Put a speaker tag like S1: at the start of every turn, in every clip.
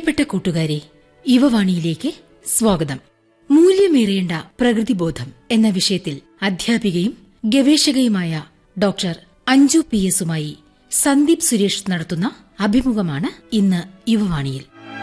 S1: പ്രിയപ്പെട്ട കൂട്ടുകാരെ യുവവാണിയിലേക്ക് സ്വാഗതം മൂല്യമേറിയേണ്ട പ്രകൃതിബോധം എന്ന വിഷയത്തിൽ അധ്യാപികയും ഗവേഷകയുമായ ഡോക്ടർ അഞ്ജു പി എസുമായി സന്ദീപ് സുരേഷ് നടത്തുന്ന അഭിമുഖമാണ് ഇന്ന് യുവവാണിയിൽ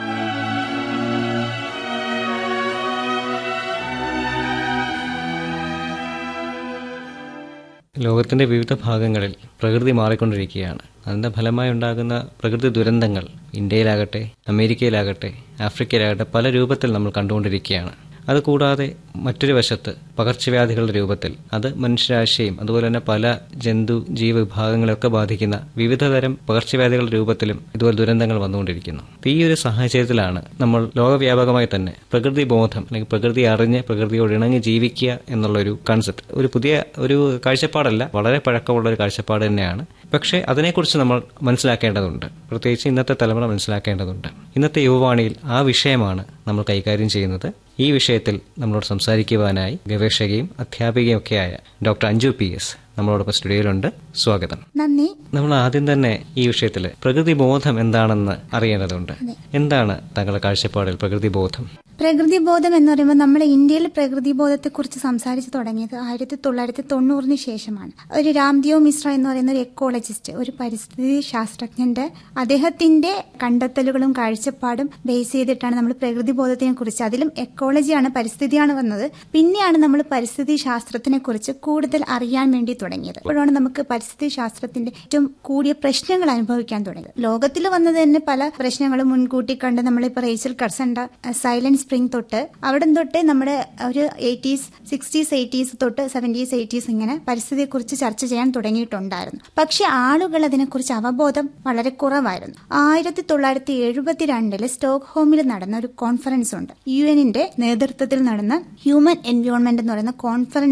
S2: ലോകത്തിന്റെ വിവിധ ഭാഗങ്ങളിൽ പ്രകൃതി മാറിക്കൊണ്ടിരിക്കുകയാണ് അതിന്റെ ഫലമായി ഉണ്ടാകുന്ന പ്രകൃതി ദുരന്തങ്ങൾ ഇന്ത്യയിലാകട്ടെ അമേരിക്കയിലാകട്ടെ ആഫ്രിക്കയിലാകട്ടെ പല രൂപത്തിൽ നമ്മൾ കണ്ടുകൊണ്ടിരിക്കുകയാണ് അതുകൂടാതെ മറ്റൊരു വശത്ത് പകർച്ചവ്യാധികളുടെ രൂപത്തിൽ അത് മനുഷ്യരാശിയും അതുപോലെ തന്നെ പല ജന്തു ജീവവിഭാഗങ്ങളെയൊക്കെ ബാധിക്കുന്ന വിവിധതരം പകർച്ചവ്യാധികളുടെ രൂപത്തിലും ഇതുപോലെ ദുരന്തങ്ങൾ വന്നുകൊണ്ടിരിക്കുന്നു ഈ ഒരു സാഹചര്യത്തിലാണ് നമ്മൾ ലോകവ്യാപകമായി തന്നെ പ്രകൃതി ബോധം അല്ലെങ്കിൽ പ്രകൃതി അറിഞ്ഞ് പ്രകൃതിയോട് ഇണങ്ങി ജീവിക്കുക എന്നുള്ള ഒരു കൺസെപ്റ്റ് ഒരു പുതിയ ഒരു കാഴ്ചപ്പാടല്ല വളരെ പഴക്കമുള്ള ഒരു കാഴ്ചപ്പാട് തന്നെയാണ് പക്ഷേ അതിനെക്കുറിച്ച് നമ്മൾ മനസ്സിലാക്കേണ്ടതുണ്ട് പ്രത്യേകിച്ച് ഇന്നത്തെ തലമുറ മനസ്സിലാക്കേണ്ടതുണ്ട് ഇന്നത്തെ യുവവാണിയിൽ ആ വിഷയമാണ് നമ്മൾ കൈകാര്യം ചെയ്യുന്നത് ഈ വിഷയത്തിൽ നമ്മളോട് സംസാരിക്കുവാനായി ഗവേഷകയും അധ്യാപികയും ഒക്കെയായ ഡോക്ടർ അഞ്ജു പി എസ് നമ്മളോടൊപ്പം സ്റ്റുഡിയോയിലുണ്ട് സ്വാഗതം
S3: നന്ദി
S2: നമ്മൾ ആദ്യം തന്നെ ഈ വിഷയത്തിൽ പ്രകൃതി ബോധം എന്താണെന്ന് അറിയേണ്ടതുണ്ട് എന്താണ് താങ്കളുടെ കാഴ്ചപ്പാടിൽ പ്രകൃതി ബോധം
S3: പ്രകൃതി ബോധം എന്ന് പറയുമ്പോൾ നമ്മൾ ഇന്ത്യയിൽ പ്രകൃതി ബോധത്തെ കുറിച്ച് സംസാരിച്ചു തുടങ്ങിയത് ആയിരത്തി തൊള്ളായിരത്തി തൊണ്ണൂറിന് ശേഷമാണ് ഒരു രാംദിയോ മിശ്ര എന്ന് പറയുന്ന ഒരു എക്കോളജിസ്റ്റ് ഒരു പരിസ്ഥിതി ശാസ്ത്രജ്ഞന്റെ അദ്ദേഹത്തിന്റെ കണ്ടെത്തലുകളും കാഴ്ചപ്പാടും ബേസ് ചെയ്തിട്ടാണ് നമ്മൾ പ്രകൃതി ബോധത്തിനെ കുറിച്ച് അതിലും എക്കോളജിയാണ് പരിസ്ഥിതിയാണ് വന്നത് പിന്നെയാണ് നമ്മൾ പരിസ്ഥിതി ശാസ്ത്രത്തിനെ കുറിച്ച് കൂടുതൽ അറിയാൻ വേണ്ടി തുടങ്ങിയത് അപ്പോഴാണ് നമുക്ക് പരിസ്ഥിതി ശാസ്ത്രത്തിന്റെ ഏറ്റവും കൂടിയ പ്രശ്നങ്ങൾ അനുഭവിക്കാൻ തുടങ്ങിയത് ലോകത്തിൽ വന്നത് തന്നെ പല പ്രശ്നങ്ങളും മുൻകൂട്ടി കണ്ട് നമ്മളിപ്പോൾ റേച്ചൽ കർസണ്ട സൈലന്റ് സ്പ്രിംഗ് തൊട്ട് അവിടെ തൊട്ട് നമ്മുടെ ഒരു എയ്റ്റീസ് സിക്സ്റ്റീസ് എയ്റ്റീസ് തൊട്ട് സെവൻറ്റീസ് എയ്റ്റീസ് ഇങ്ങനെ പരിസ്ഥിതിയെക്കുറിച്ച് ചർച്ച ചെയ്യാൻ തുടങ്ങിയിട്ടുണ്ടായിരുന്നു പക്ഷെ ആളുകൾ അതിനെക്കുറിച്ച് അവബോധം വളരെ കുറവായിരുന്നു ആയിരത്തി തൊള്ളായിരത്തി എഴുപത്തിരണ്ടില് സ്റ്റോക്ക്ഹോമിൽ നടന്ന ഒരു കോൺഫറൻസ് ഉണ്ട് യു എന്നിന്റെ നേതൃത്വത്തിൽ നടന്ന ഹ്യൂമൻ എൻവയോൺമെന്റ് എന്ന് പറയുന്ന കോൺഫറൻസ്